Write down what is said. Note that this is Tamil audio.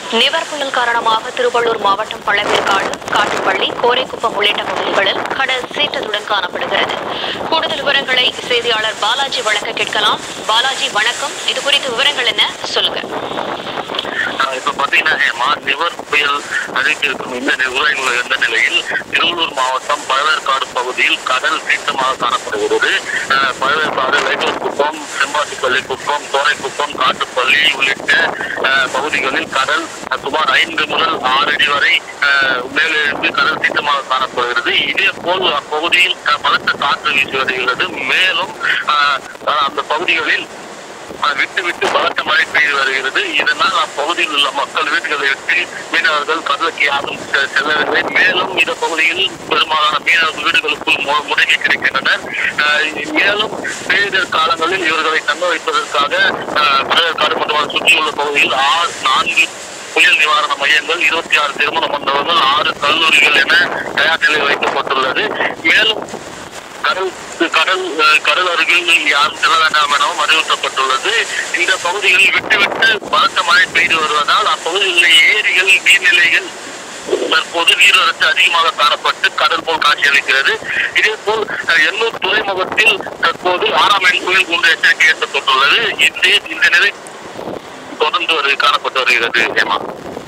நிவர் புயல் காரணமாக திருவள்ளூர் மாவட்டம் பழவேற்காடு காட்டுப்பள்ளி கோரைக்குப்பம் உள்ளிட்ட பகுதிகளில் கடல் சீற்றத்துடன் காணப்படுகிறது கூடுதல் விவரங்களை செய்தியாளர் பாலாஜி வழங்க கேட்கலாம் பாலாஜி வணக்கம் இது குறித்த விவரங்கள் என்ன சொல்லுங்க ஆஹ் இப்ப பாத்தீங்கன்னா ஹேமா நிவர் புயல் அறிவித்திருக்கும் இந்த நிர்வாகிகள் இருந்த நிலையில் திருவள்ளூர் மாவட்டம் பழவேற்காடு பகுதியில் கடல் சீற்றமாக காணப்படுகிறது ஆஹ் பழவேற்காடு லைட்டூர் குப்பம் செம்பாட்டிப்பள்ளி குப்பம் கோரைக்குப்பம் காட்டுப்பள்ளி உள்ளிட்ட ஆஹ் பகுதிகளில் கடல் ஆஹ் சுமார் ஐந்து முதல் ஆறு அடி வரை ஆஹ் மேலெழுந்து கடல் சீற்றமாக காணப்படுகிறது இதே போல் அப்பகுதியில் ஆஹ் பலத்த காற்று வீசி வருகிறது மேலும் ஆஹ் அந்த பகுதிகளில் ஆஹ் விட்டு விட்டு பலத்த மழை பெய்து வருகிறது இதனால் அப்பகுதியில் உள்ள மக்கள் வீடுகளை விட்டு மீனவர்கள் கடலுக்கு யாரும் செ- செல்லவில்லை மேலும் இந்த பகுதியில் பெரும்பாலான மீனவர்கள் வீடுகளுக்குள் மு- முடங்கி கிடக்கின்றனர் ஆஹ் மேலும் பேரிடர் காலங்களில் இவர்களை தங்க வைப்பதற்காக ஆஹ் கடற்காடு மற்றும் அதை சுற்றியுள்ள பகுதியில் ஆறு நான்கு புயல் நிவாரண மையங்கள் இருபத்தி ஆறு திருமண மண்டபங்கள் ஆறு கல்லூரிகள் என தயார் நிலையில் வைக்கப்பட்டுள்ளது மேலும் கடல் கடல் அஹ், கடல் அருகில் யாரும் செல்ல வேண்டாம் எனவும் அறிவுறுத்தப்பட்டுள்ளது இந்த பகுதிகளில் விட்டு விட்டு பலத்த மழை பெய்து வருவதால் அப்பகுதியில் உள்ள ஏரிகள் நீர்நிலைகள் தற்போது நீர்வரத்து அதிகமாக காணப்பட்டு கடல் போல் காட்சியளிக்கிறது இதே போல் அஹ், எண்ணூர் துறைமுகத்தில் தற்போது ஆறாம் எண் புயல் குண்டு எச்சரிக்கை ஏற்பட்டுள்ளது இந்த இந்த நிலை தொடர்ந்து வரு- காணப்பட்டு வருகிறது ஏமா